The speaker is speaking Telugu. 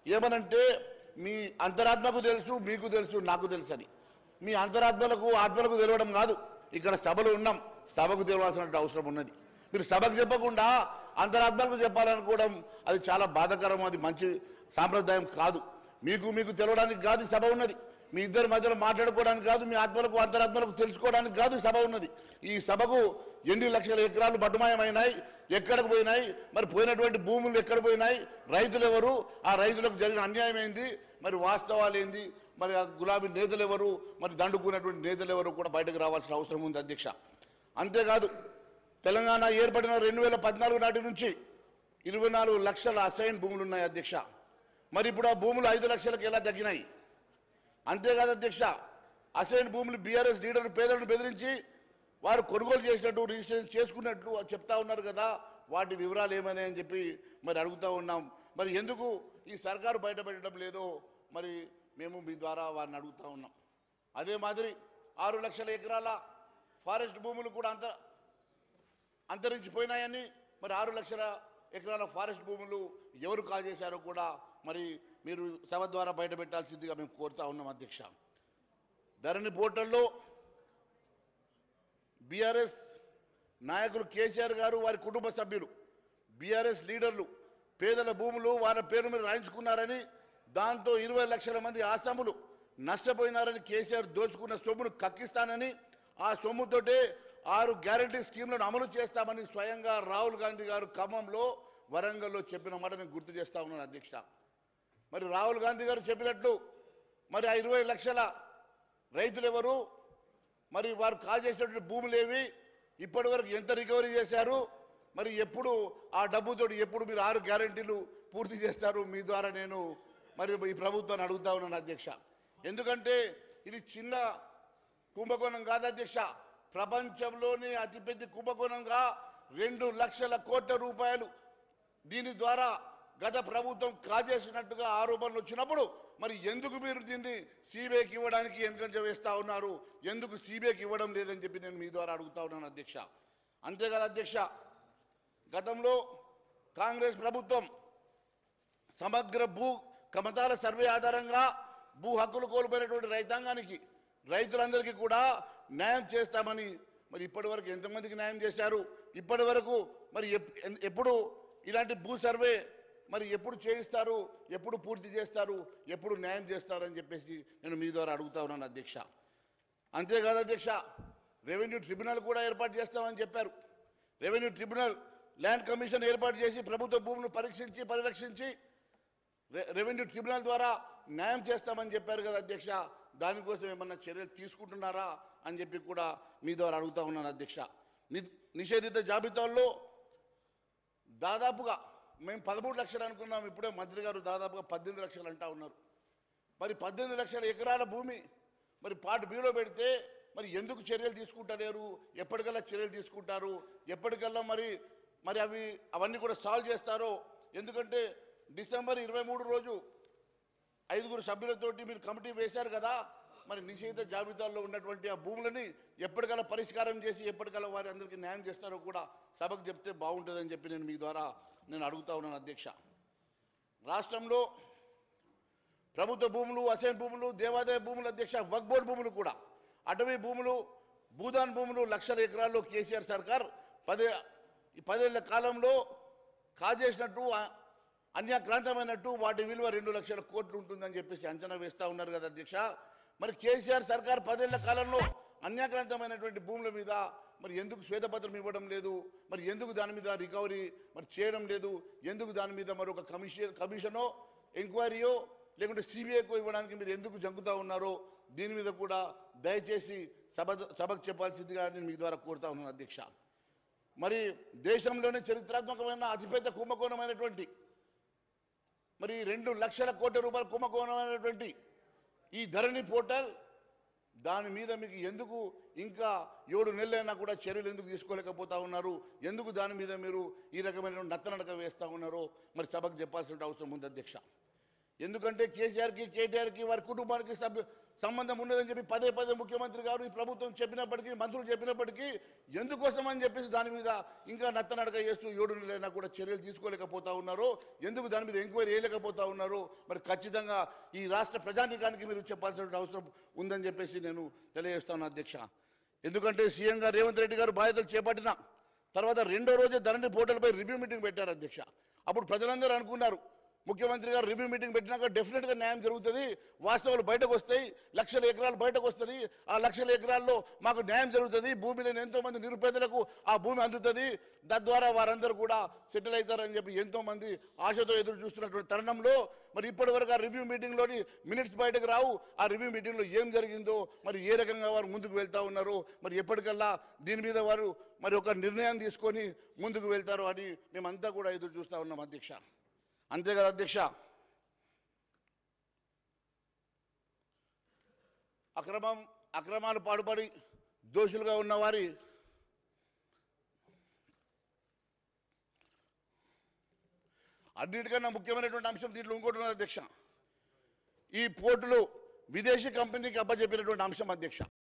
ఏమనంటే మీ అంతరాత్మకు తెలుసు మీకు తెలుసు నాకు తెలుసు అని మీ అంతరాత్మలకు ఆత్మలకు తెలవడం కాదు ఇక్కడ సభలో ఉన్నాం సభకు తెలవాల్సిన అవసరం ఉన్నది మీరు సభకు చెప్పకుండా అంతరాత్మలకు చెప్పాలనుకోవడం అది చాలా బాధాకరం అది మంచి సాంప్రదాయం కాదు మీకు మీకు తెలవడానికి కాదు ఈ సభ ఉన్నది మీ ఇద్దరి మధ్యలో మాట్లాడుకోవడానికి కాదు మీ ఆత్మలకు అంతరాత్మలకు తెలుసుకోవడానికి కాదు ఈ సభ ఉన్నది ఈ సభకు ఎన్ని లక్షల ఎకరాలు బట్టుమాయమైనాయి ఎక్కడికి పోయినాయి మరి పోయినటువంటి భూములు ఎక్కడ పోయినాయి రైతులు ఎవరు ఆ రైతులకు జరిగిన అన్యాయం ఏంది మరి వాస్తవాలు ఏంది మరి ఆ గులాబీ నేతలు ఎవరు మరి దండుకున్నటువంటి నేతలు ఎవరు కూడా బయటకు రావాల్సిన అవసరం ఉంది అధ్యక్ష అంతేకాదు తెలంగాణ ఏర్పడిన రెండు వేల పద్నాలుగు నాటి నుంచి ఇరవై నాలుగు లక్షల అసైన్ భూములు ఉన్నాయి అధ్యక్ష మరి ఇప్పుడు ఆ భూములు ఐదు లక్షలకు ఎలా తగ్గినాయి అంతేకాదు అధ్యక్ష అసైన్ భూములు బీఆర్ఎస్ లీడర్లు పేదలను బెదిరించి వారు కొనుగోలు చేసినట్టు రిజిస్ట్రేషన్ చేసుకున్నట్లు చెప్తా ఉన్నారు కదా వాటి వివరాలు ఏమని అని చెప్పి మరి అడుగుతా ఉన్నాం మరి ఎందుకు ఈ సర్కారు బయటపెట్టడం లేదో మరి మేము మీ ద్వారా వారిని అడుగుతా ఉన్నాం అదే మాదిరి ఆరు లక్షల ఎకరాల ఫారెస్ట్ భూములు కూడా అంత అంతరించిపోయినాయని మరి ఆరు లక్షల ఎకరాల ఫారెస్ట్ భూములు ఎవరు కాజేశారో కూడా మరి మీరు సభ ద్వారా బయట పెట్టాల్సిందిగా మేము కోరుతా ఉన్నాం అధ్యక్ష ధరణి పోర్టల్లో బీఆర్ఎస్ నాయకులు కేసీఆర్ గారు వారి కుటుంబ సభ్యులు బీఆర్ఎస్ లీడర్లు పేదల భూములు వారి పేరు మీద రాయించుకున్నారని దాంతో ఇరవై లక్షల మంది ఆసాములు నష్టపోయినారని కేసీఆర్ దోచుకున్న సొమ్మును కక్కిస్తానని ఆ సొమ్ముతోటే ఆరు గ్యారంటీ స్కీమ్లను అమలు చేస్తామని స్వయంగా రాహుల్ గాంధీ గారు ఖమ్మంలో వరంగల్లో చెప్పిన మాట నేను గుర్తు చేస్తా ఉన్నాను అధ్యక్ష మరి రాహుల్ గాంధీ గారు చెప్పినట్లు మరి ఆ ఇరవై లక్షల రైతులు ఎవరు మరి వారు కాజేసినటువంటి భూములు ఏవి ఇప్పటి వరకు ఎంత రికవరీ చేశారు మరి ఎప్పుడు ఆ డబ్బుతో ఎప్పుడు మీరు ఆరు గ్యారంటీలు పూర్తి చేస్తారు మీ ద్వారా నేను మరి ఈ ప్రభుత్వాన్ని అడుగుతా ఉన్నాను అధ్యక్ష ఎందుకంటే ఇది చిన్న కుంభకోణం కాదు అధ్యక్ష ప్రపంచంలోనే అతిపెద్ద కుంభకోణంగా రెండు లక్షల కోట్ల రూపాయలు దీని ద్వారా గత ప్రభుత్వం కాజేసినట్టుగా ఆరోపణలు వచ్చినప్పుడు మరి ఎందుకు మీరు దీన్ని సిబిఐకి ఇవ్వడానికి వెనుకంజ వేస్తా ఉన్నారు ఎందుకు సిబిఐకి ఇవ్వడం లేదని చెప్పి నేను మీ ద్వారా అడుగుతా ఉన్నాను అధ్యక్ష అంతేకాదు అధ్యక్ష గతంలో కాంగ్రెస్ ప్రభుత్వం సమగ్ర భూ కమతాల సర్వే ఆధారంగా భూ హక్కులు కోల్పోయినటువంటి రైతాంగానికి రైతులందరికీ కూడా న్యాయం చేస్తామని మరి ఇప్పటి వరకు ఎంతమందికి న్యాయం చేశారు ఇప్పటి వరకు మరి ఎప్- ఎన్- ఎప్పుడు ఇలాంటి భూ సర్వే మరి ఎప్పుడు చేయిస్తారు ఎప్పుడు పూర్తి చేస్తారు ఎప్పుడు న్యాయం చేస్తారు అని చెప్పేసి నేను మీ ద్వారా అడుగుతా ఉన్నాను అధ్యక్ష అంతేకాదు అధ్యక్ష రెవెన్యూ ట్రిబ్యునల్ కూడా ఏర్పాటు చేస్తామని చెప్పారు రెవెన్యూ ట్రిబ్యునల్ ల్యాండ్ కమిషన్ ఏర్పాటు చేసి ప్రభుత్వ భూములను పరీక్షించి పరిరక్షించి రె- రెవెన్యూ ట్రిబ్యునల్ ద్వారా న్యాయం చేస్తామని చెప్పారు కదా అధ్యక్ష దానికోసం ఏమన్నా చర్యలు తీసుకుంటున్నారా అని చెప్పి కూడా మీ ద్వారా అడుగుతా ఉన్నాను అధ్యక్ష ని- నిషేధిత జాబితాల్లో దాదాపుగా మేము పదమూడు లక్షలు అనుకున్నాం ఇప్పుడే మంత్రి గారు దాదాపుగా పద్దెనిమిది లక్షలు అంటా ఉన్నారు మరి పద్దెనిమిది లక్షల ఎకరాల భూమి మరి పార్ట్ బ్యూలో పెడితే మరి ఎందుకు చర్యలు తీసుకుంటలేరు ఎప్పటికల్లా చర్యలు తీసుకుంటారు ఎప్పటికల్లా మరి మరి అవి అవన్నీ కూడా సాల్వ్ చేస్తారో ఎందుకంటే డిసెంబర్ ఇరవై మూడు రోజు ఐదుగురు సభ్యులతోటి మీరు కమిటీ వేశారు కదా మరి నిషేధ జాబితాల్లో ఉన్నటువంటి ఆ భూములని ఎప్పటికల్లా పరిష్కారం చేసి ఎప్పటికల్లా వారి అందరికీ న్యాయం చేస్తారో కూడా సభకు చెప్తే బాగుంటుందని చెప్పి నేను మీ ద్వారా నేను అడుగుతా ఉన్నాను అధ్యక్ష రాష్ట్రంలో ప్రభుత్వ భూములు అసైన్ భూములు దేవాదాయ భూములు అధ్యక్ష వక్ బోర్డు భూములు కూడా అటవీ భూములు భూదాన్ భూములు లక్షల ఎకరాల్లో కేసీఆర్ సర్కార్ పదే ఈ పదేళ్ల కాలంలో కాజేసినట్టు అ- అన్యాక్రాంతమైనట్టు వాటి విలువ రెండు లక్షల కోట్లు ఉంటుందని చెప్పేసి అంచనా వేస్తా ఉన్నారు కదా అధ్యక్ష మరి కేసీఆర్ సర్కార్ పదేళ్ల కాలంలో అన్యాక్రాంతమైనటువంటి భూముల మీద మరి ఎందుకు శ్వేతపత్రం ఇవ్వడం లేదు మరి ఎందుకు దాని మీద రికవరీ మరి చేయడం లేదు ఎందుకు దాని మీద మరి ఒక కమిషన్ కమిషనో ఎంక్వైరీయో లేకుంటే సిబిఐకో ఇవ్వడానికి మీరు ఎందుకు జంకుతా ఉన్నారో దీని మీద కూడా దయచేసి సభ సభకు చెప్పాల్సిందిగా నేను మీ ద్వారా కోరుతా ఉన్నాను అధ్యక్ష మరి దేశంలోనే చరిత్రాత్మకమైన అతిపెద్ద కుంభకోణమైనటువంటి మరి రెండు లక్షల కోట్ల రూపాయల కుంభకోణమైనటువంటి ఈ ధరణి పోర్టల్ దాని మీద మీకు ఎందుకు ఇంకా ఏడు నెలలైనా కూడా చర్యలు ఎందుకు తీసుకోలేకపోతా ఉన్నారు ఎందుకు దాని మీద మీరు ఈ రకమైన నత్తనడక వేస్తూ ఉన్నారో మరి సభకు చెప్పాల్సిన అవసరం ఉంది అధ్యక్ష ఎందుకంటే కేసీఆర్కి కేటీఆర్కి వారి కుటుంబానికి సభ్యు సంబంధం ఉన్నదని చెప్పి పదే పదే ముఖ్యమంత్రి గారు ఈ ప్రభుత్వం చెప్పినప్పటికీ మంత్రులు చెప్పినప్పటికీ ఎందుకోసం అని చెప్పేసి దాని మీద ఇంకా నత్తనడక చేస్తూ ఏడు నెలలైనా కూడా చర్యలు తీసుకోలేకపోతా ఉన్నారు ఎందుకు దాని మీద ఎంక్వైరీ చేయలేకపోతా ఉన్నారు మరి ఖచ్చితంగా ఈ రాష్ట్ర ప్రజానీకానికి మీరు చెప్పాల్సిన అవసరం ఉందని చెప్పేసి నేను తెలియజేస్తాను అధ్యక్ష ఎందుకంటే సీఎం గారు రేవంత్ రెడ్డి గారు బాధ్యతలు చేపట్టిన తర్వాత రెండో రోజే ధరణి పోర్టల్పై రివ్యూ మీటింగ్ పెట్టారు అధ్యక్ష అప్పుడు ప్రజలందరూ అనుకున్నారు ముఖ్యమంత్రి గారు రివ్యూ మీటింగ్ పెట్టినాక డెఫినెట్గా న్యాయం జరుగుతుంది వాస్తవాలు బయటకు వస్తాయి లక్షల ఎకరాలు బయటకు వస్తుంది ఆ లక్షల ఎకరాల్లో మాకు న్యాయం జరుగుతుంది భూమి లేని ఎంతో మంది నిరుపేదలకు ఆ భూమి అందుతుంది తద్వారా వారందరూ కూడా సెటిల్ అవుతారని చెప్పి ఎంతో మంది ఆశతో ఎదురు చూస్తున్నటువంటి తరుణంలో మరి ఇప్పటి వరకు ఆ రివ్యూ మీటింగ్లోని మినిట్స్ బయటకు రావు ఆ రివ్యూ మీటింగ్లో ఏం జరిగిందో మరి ఏ రకంగా వారు ముందుకు వెళ్తా ఉన్నారు మరి ఎప్పటికల్లా దీని మీద వారు మరి ఒక నిర్ణయం తీసుకొని ముందుకు వెళ్తారు అని మేమంతా కూడా ఎదురు చూస్తూ ఉన్నాం అధ్యక్ష అంతే కదా అధ్యక్ష అక్రమం అక్రమాలు పాడుపడి దోషులుగా ఉన్న వారి అన్నిటికన్నా ముఖ్యమైనటువంటి అంశం దీంట్లో ఇంకోటి ఉన్నది అధ్యక్ష ఈ పోర్టులు విదేశీ కంపెనీకి అప్పచెప్పినటువంటి అంశం అధ్యక్ష